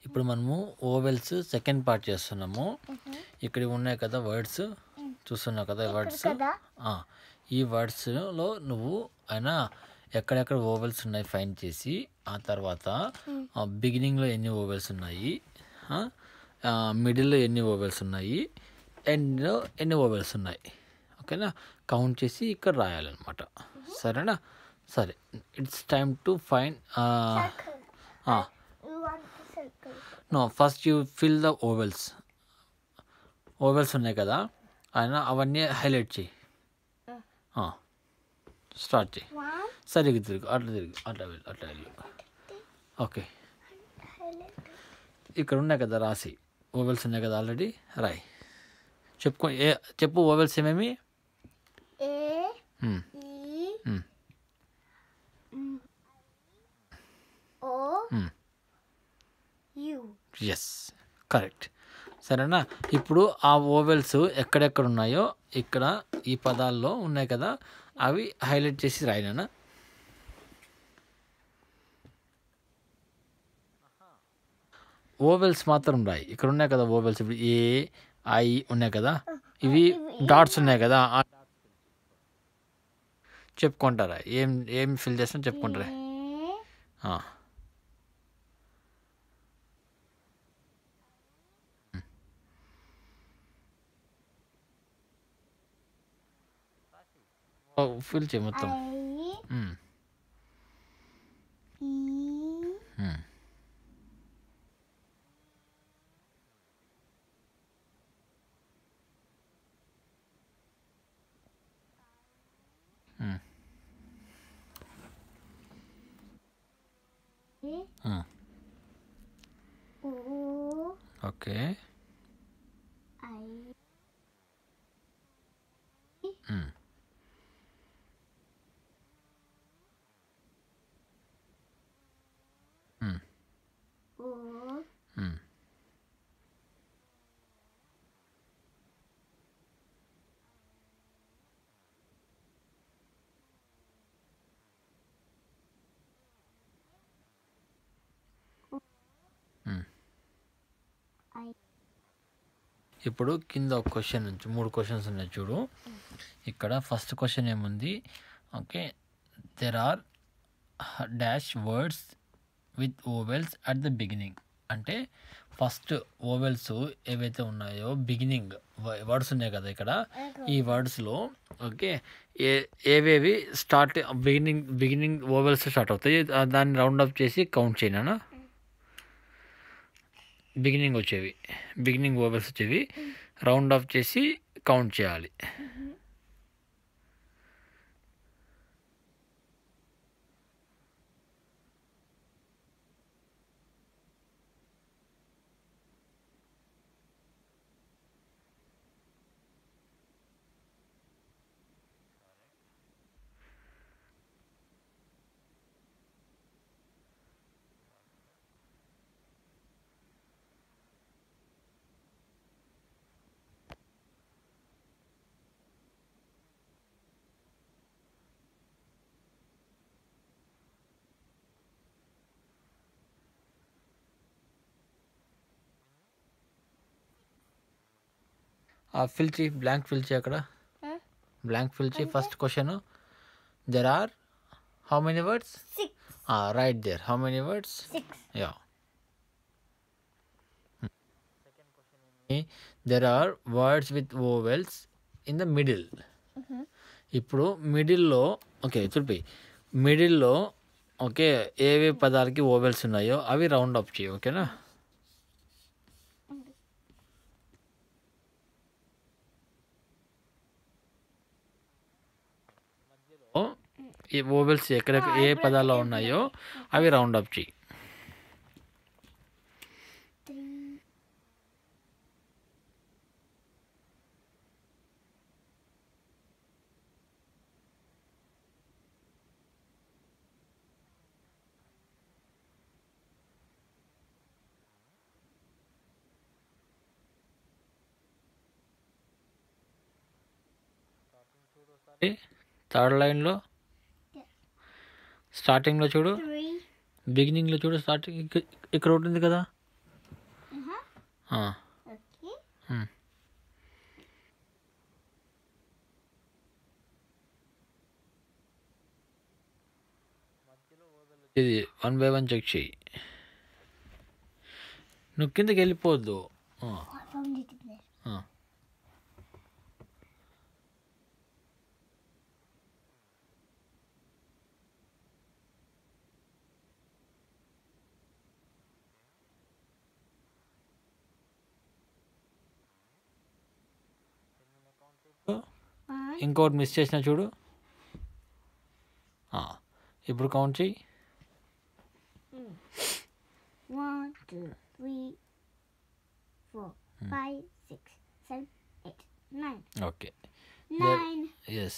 ఇప్పుడు మనము vowels second part చేస్తున్నాము ఇక్కడ ఇవి ఉన్నాయి కదా వర్డ్స్ చూస్తున్నావు కదా వర్డ్స్ కదా ఈ వర్డ్స్లో నువ్వు అయినా ఎక్కడెక్కడ ఓవెల్స్ ఉన్నాయి ఫైండ్ చేసి ఆ తర్వాత బిగినింగ్లో ఎన్ని ఓవెల్స్ ఉన్నాయి మిడిల్లో ఎన్ని ఓవెల్స్ ఉన్నాయి ఎండ్లో ఎన్ని ఓవెల్స్ ఉన్నాయి ఓకేనా కౌంట్ చేసి ఇక్కడ రాయాలన్నమాట సరేనా సరే it's time to find You want to circle. No first you fill the vowels vowels ఉన్నాయి కదా ఆయన అవన్నీ హైలైట్ చేయి స్టార్ట్ చేయి One. సరిగ్గా తిరుగు అట్లా తిరుగు అట్లా వెళ్ళు అట్లా వెళ్ళు ఓకే Highlight. ఇక్కడ ఉన్నాయి కదా రాసి ఓవెల్స్ ఉన్నాయి కదా ఆల్రెడీ రాయి చెప్పుకో ఏ చెప్పు ఓవెల్స్ ఏమేమి A. Hmm. E. Hmm. mm, O. Hmm. U. Yes correct సరేనా ఇప్పుడు ఆ ఓవెల్స్ ఎక్కడెక్కడ ఉన్నాయో ఇక్కడ ఈ పదాల్లో ఉన్నాయి కదా అవి హైలైట్ చేసి రాయినా ఓవెల్స్ మాత్రం రాయి ఇక్కడ ఉన్నాయి కదా ఓవెల్స్ ఇప్పుడు ఏ ఐ ఉన్నాయి కదా ఇవి డాట్స్ ఉన్నాయి కదా ఆ- చెప్పుకుంటారా ఏం ఏం ఫిల్ చేస్తాం చెప్పుకుంటారా A. ఆ. ఓ, ఫిల్ చేయి మొత్తం I. Um, E. Um. Um, um. O. Okay I. Um. Um, O. Um. Um. I. ఇప్పుడు కింద ఒక క్వశ్చన్ నుంచి మూడు క్వశ్చన్స్ ఉన్నాయి చూడు ఇక్కడ ఫస్ట్ క్వశ్చన్ ఏముంది okay there are dash words with vowels at the beginning అంటే ఫస్ట్ ఓవెల్స్ ఏవైతే ఉన్నాయో బిగినింగ్ వర్డ్స్ ఉన్నాయి కదా ఇక్కడ ఈ వర్డ్స్లో ఓకే ఏ ఏవేవి start beginning beginning vowels start అవుతాయి ఆ దాన్ని రౌండ్ అప్ చేసి కౌంట్ చేయనా బిగినింగ్ వచ్చేవి బిగినింగ్ ఓవెల్స్ వచ్చేవి రౌండ్ ఆఫ్ చేసి కౌంట్ చేయాలి ఆ ఫిల్ చేయి బ్లాంక్ ఫిల్ చేయి అక్కడ Huh? బ్లాంక్ ఫిల్ చేయి first question there are how many words Six. Right there how many words Six. Yeah there are words with vowels in the middle ఇప్పుడు మిడిల్లో okay చూపి మిడిల్లో ఓకే ఏవే పదాలకి vowels ఉన్నాయో అవి రౌండ్ అప్ చేయి ఓకేనా ఈ ఓవెల్స్ ఎక్కడెక్కడ ఏ పదాల్లో ఉన్నాయో అవి రౌండ్ అప్ చేయి Three. థర్డ్ లైన్లో స్టార్టింగ్లో చూడు Three. బిగినింగ్లో చూడు స్టార్టింగ్ ఇక్క- ఇక్కడ ఉంటుంది కదా ఆ, Okay. ఉమ్. ఇది వన్ బై వన్ చెక్ చెయ్యి నువ్వు కిందకి వెళ్ళిపోవద్దు ఆ, I found it there. ఆ. One, ఇంకోటి మిస్ చేసిన చూడు ఆ, ఇప్పుడు కౌంట్ చెయ్యి one, two, three, four, five, six, seven, eight, nine. Okay Nine. Yes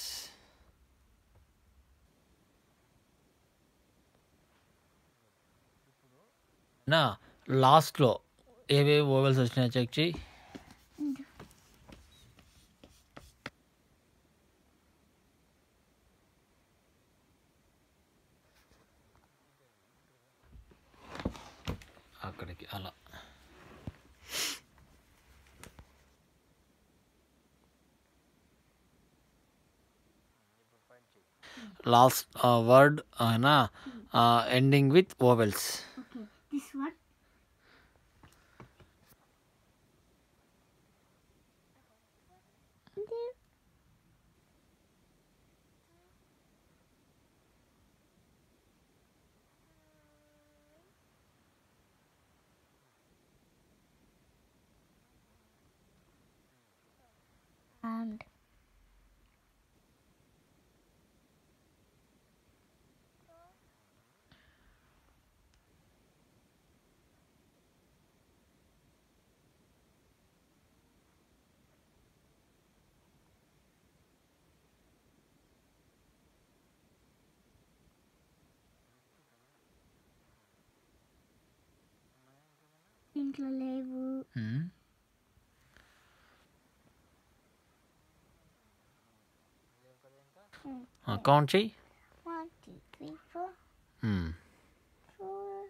నా లాస్ట్లో ఏవేవి ఓవెల్స్ వచ్చినాయో చెక్ చెయ్యి అక్కడికి అలా లాస్ట్ వర్డ్ అయినా ending with vowels Okay. This one. There. And ఇంట్లో లేవు కౌంట్ చెయ్యి one two three four Hmm. Four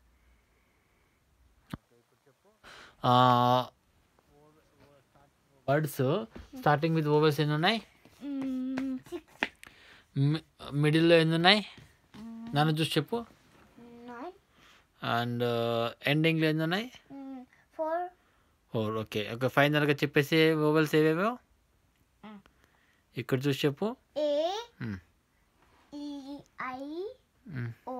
words starting with vowels ఎన్ని ఉన్నాయి సిక్స్ మిడిల్లో ఎన్ని ఉన్నాయి నన్ను చూసి చెప్పు నైన్ అండ్ ఎండింగ్లో ఎన్ని ఉన్నాయి ఫోర్ ఫోర్ ఓకే ఓకే ఫైనల్గా చెప్పేసి ఓవెల్స్ ఏవేవో Mm. ఇక్కడ చూసి చెప్పు A Mm. E I Mm. O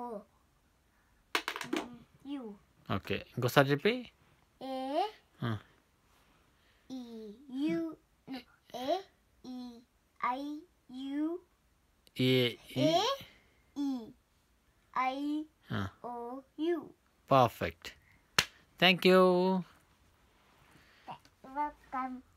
U okay ఇంకోసారి చెప్పి ఏ Ah. ఈ you A E I you A A E I O U perfect thank you welcome